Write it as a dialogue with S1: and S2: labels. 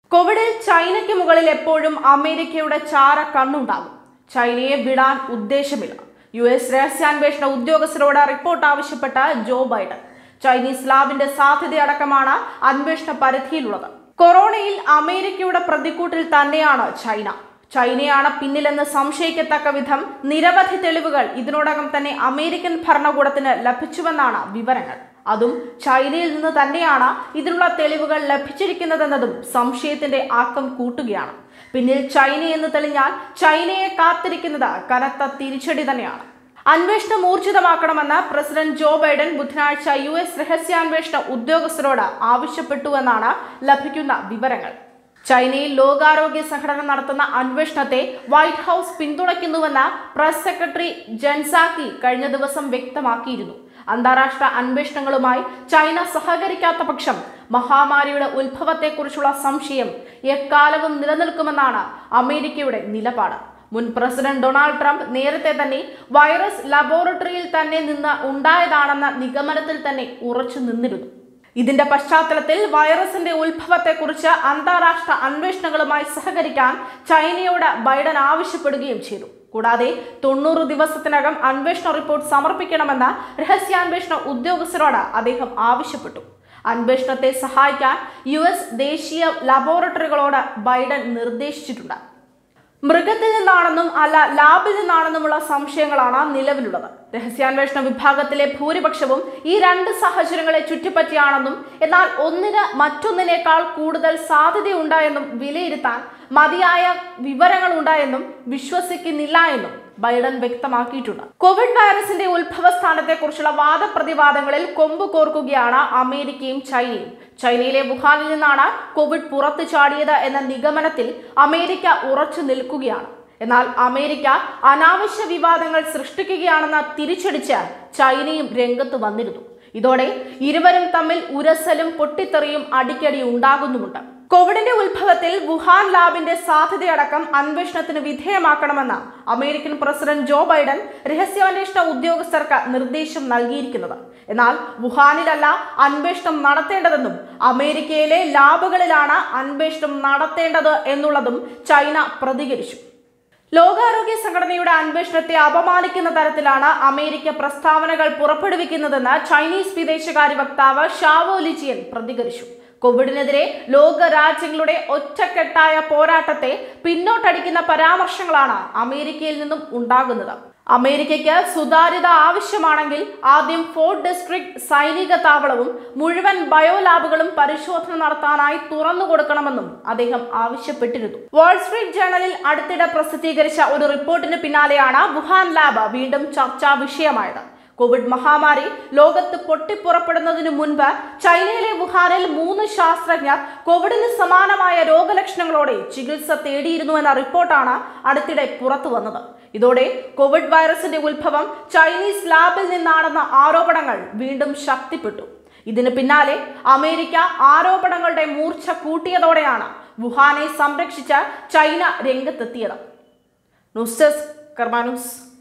S1: കോവിഡിൽ ചൈനയ്ക്ക് മുകളിൽ എപ്പോഴും അമേരിക്കയുടെ ചാര കണ്ണുണ്ടാകും ചൈനയെ വിടാൻ ഉദ്ദേശമില്ല യു എസ് രഹസ്യാന്വേഷണ ഉദ്യോഗസ്ഥരോട് റിപ്പോർട്ട് ആവശ്യപ്പെട്ട ജോ ബൈഡൻ ചൈനീസ് ലാബിന്റെ സാധ്യതയടക്കമാണ് അന്വേഷണ പരിധിയിലുള്ളത് കൊറോണയിൽ അമേരിക്കയുടെ പ്രതിക്കൂട്ടിൽ തന്നെയാണ് ചൈന ചൈനയാണ് പിന്നിലെന്ന് സംശയിക്കത്തക്ക വിധം നിരവധി തെളിവുകൾ ഇതിനോടകം തന്നെ അമേരിക്കൻ ഭരണകൂടത്തിന് ലഭിച്ചുവെന്നാണ് വിവരങ്ങൾ അതും ചൈനയിൽ നിന്ന് തന്നെയാണ് ഇതിനുള്ള തെളിവുകൾ ലഭിച്ചിരിക്കുന്നതെന്നതും സംശയത്തിന്റെ ആക്കം കൂട്ടുകയാണ് പിന്നിൽ ചൈന എന്ന് തെളിഞ്ഞാൽ ചൈനയെ കാത്തിരിക്കുന്നത് കനത്ത തിരിച്ചടി തന്നെയാണ് അന്വേഷണം ഊർജിതമാക്കണമെന്ന് പ്രസിഡന്റ് ജോ ബൈഡൻ ബുധനാഴ്ച യു എസ് രഹസ്യാന്വേഷണ ഉദ്യോഗസ്ഥരോട് ആവശ്യപ്പെട്ടുവെന്നാണ് ലഭിക്കുന്ന വിവരങ്ങൾ ചൈനയിൽ ലോകാരോഗ്യ സംഘടന നടത്തുന്ന അന്വേഷണത്തെ വൈറ്റ് ഹൗസ് പിന്തുണയ്ക്കുന്നുവെന്ന് പ്രസ് സെക്രട്ടറി ജൻസാക്കി കഴിഞ്ഞ ദിവസം വ്യക്തമാക്കിയിരുന്നു അന്താരാഷ്ട്ര അന്വേഷണങ്ങളുമായി ചൈന സഹകരിക്കാത്ത പക്ഷം മഹാമാരിയുടെ ഉത്ഭവത്തെക്കുറിച്ചുള്ള സംശയം എക്കാലവും നിലനിൽക്കുമെന്നാണ് അമേരിക്കയുടെ നിലപാട് മുൻ പ്രസിഡന്റ് ഡൊണാൾഡ് ട്രംപ് നേരത്തെ തന്നെ വൈറസ് ലബോറട്ടറിയിൽ തന്നെ നിന്ന് ഉണ്ടായതാണെന്ന നിഗമനത്തിൽ തന്നെ ഉറച്ചു നിന്നിരുന്നു ഇതിന്റെ പശ്ചാത്തലത്തിൽ വൈറസിന്റെ ഉത്ഭവത്തെക്കുറിച്ച് അന്താരാഷ്ട്ര അന്വേഷണങ്ങളുമായി സഹകരിക്കാൻ ചൈനയോട് ബൈഡൻ ആവശ്യപ്പെടുകയും ചെയ്തു കൂടാതെ തൊണ്ണൂറ് ദിവസത്തിനകം അന്വേഷണ റിപ്പോർട്ട് സമർപ്പിക്കണമെന്ന് രഹസ്യാന്വേഷണ ഉദ്യോഗസ്ഥരോട് അദ്ദേഹം ആവശ്യപ്പെട്ടു അന്വേഷണത്തെ സഹായിക്കാൻ യു എസ് ദേശീയ ലബോറട്ടറികളോട് ബൈഡൻ നിർദ്ദേശിച്ചിട്ടുണ്ട് മൃഗത്തിൽ നിന്നാണെന്നും അല്ല ലാബിൽ നിന്നാണെന്നുമുള്ള സംശയങ്ങളാണ് നിലവിലുള്ളത് രഹസ്യാന്വേഷണ വിഭാഗത്തിലെ ഭൂരിപക്ഷവും ഈ രണ്ട് സാഹചര്യങ്ങളെ ചുറ്റിപ്പറ്റിയാണെന്നും എന്നാൽ ഒന്നിന് മറ്റൊന്നിനേക്കാൾ കൂടുതൽ സാധ്യതയുണ്ടായെന്നും വിലയിരുത്താൻ മതിയായ വിവരങ്ങൾ ഉണ്ടായെന്നും വിശ്വസിക്കുന്നില്ല എന്നും ബൈഡൻ വ്യക്തമാക്കിയിട്ടുണ്ട് കോവിഡ് വൈറസിന്റെ ഉത്ഭവസ്ഥാനത്തെക്കുറിച്ചുള്ള വാദപ്രതിവാദങ്ങളിൽ കൊമ്പ് കോർക്കുകയാണ് അമേരിക്കയും ചൈനയും ചൈനയിലെ വുഹാനിൽ നിന്നാണ് കോവിഡ് പുറത്തു ചാടിയത് എന്ന നിഗമനത്തിൽ അമേരിക്ക ഉറച്ചു നിൽക്കുകയാണ് എന്നാൽ അമേരിക്ക അനാവശ്യ വിവാദങ്ങൾ സൃഷ്ടിക്കുകയാണെന്ന് തിരിച്ചടിച്ച് ചൈനയും രംഗത്ത് വന്നിരുന്നു ഇതോടെ ഇരുവരും തമ്മിൽ ഉരസലും പൊട്ടിത്തെറിയും അടിക്കടി ഉണ്ടാകുന്നുമുണ്ട് കോവിഡിന്റെ ഉത്ഭവത്തിൽ വുഹാൻ ലാബിന്റെ സാധ്യതയടക്കം അന്വേഷണത്തിന് വിധേയമാക്കണമെന്ന് അമേരിക്കൻ പ്രസിഡന്റ് ജോ ബൈഡൻ രഹസ്യാന്വേഷണ ഉദ്യോഗസ്ഥർക്ക് നിർദ്ദേശം നൽകിയിരിക്കുന്നത് എന്നാൽ വുഹാനിലല്ല അന്വേഷണം നടത്തേണ്ടതെന്നും അമേരിക്കയിലെ ലാബുകളിലാണ് അന്വേഷണം നടത്തേണ്ടത് എന്നുള്ളതും ചൈന പ്രതികരിച്ചു ലോകാരോഗ്യ സംഘടനയുടെ അന്വേഷണത്തെ അപമാനിക്കുന്ന തരത്തിലാണ് അമേരിക്ക പ്രസ്താവനകൾ പുറപ്പെടുവിക്കുന്നതെന്ന് ചൈനീസ് വിദേശകാര്യ വക്താവ് ഷാവോ ലിജിയൻ പ്രതികരിച്ചു കോവിഡിനെതിരെ ലോക രാജ്യങ്ങളുടെ ഒറ്റക്കെട്ടായ പോരാട്ടത്തെ പിന്നോട്ടടിക്കുന്ന പരാമർശങ്ങളാണ് അമേരിക്കയിൽ നിന്നും ഉണ്ടാകുന്നത് അമേരിക്കയ്ക്ക് സുതാര്യത ആവശ്യമാണെങ്കിൽ ആദ്യം ഫോർട്ട് ഡിസ്ട്രിക്ട് സൈനിക താവളവും മുഴുവൻ ബയോ ലാബുകളും പരിശോധന നടത്താനായി തുറന്നു കൊടുക്കണമെന്നും അദ്ദേഹം ആവശ്യപ്പെട്ടിരുന്നു വാൾസ്ട്രീറ്റ് ജേണലിൽ അടുത്തിടെ പ്രസിദ്ധീകരിച്ച ഒരു റിപ്പോർട്ടിന് പിന്നാലെയാണ് വുഹാൻ ലാബ് വീണ്ടും ചർച്ചാ വിഷയമായത് കോവിഡ് മഹാമാരി ലോകത്ത് പൊട്ടിപ്പുറപ്പെടുന്നതിനു മുൻപ് ചൈനയിലെ വുഹാനിൽ മൂന്ന് ശാസ്ത്രജ്ഞർ കോവിഡിന് സമാനമായ രോഗലക്ഷണങ്ങളോടെ ചികിത്സ തേടിയിരുന്നു എന്ന റിപ്പോർട്ടാണ് അടുത്തിടെ പുറത്തു വന്നത് ഇതോടെ കോവിഡ് വൈറസിന്റെ ഉത്ഭവം ചൈനീസ് ലാബിൽ നിന്നാണെന്ന ആരോപണങ്ങൾ വീണ്ടും ശക്തിപ്പെട്ടു ഇതിന് പിന്നാലെ അമേരിക്ക ആരോപണങ്ങളുടെ മൂർച്ച കൂട്ടിയതോടെയാണ് വുഹാനെ സംരക്ഷിച്ച ചൈന രംഗത്തെത്തിയത് ന്യൂസ് ഡെസ്ക് കർമാ ന്യൂസ്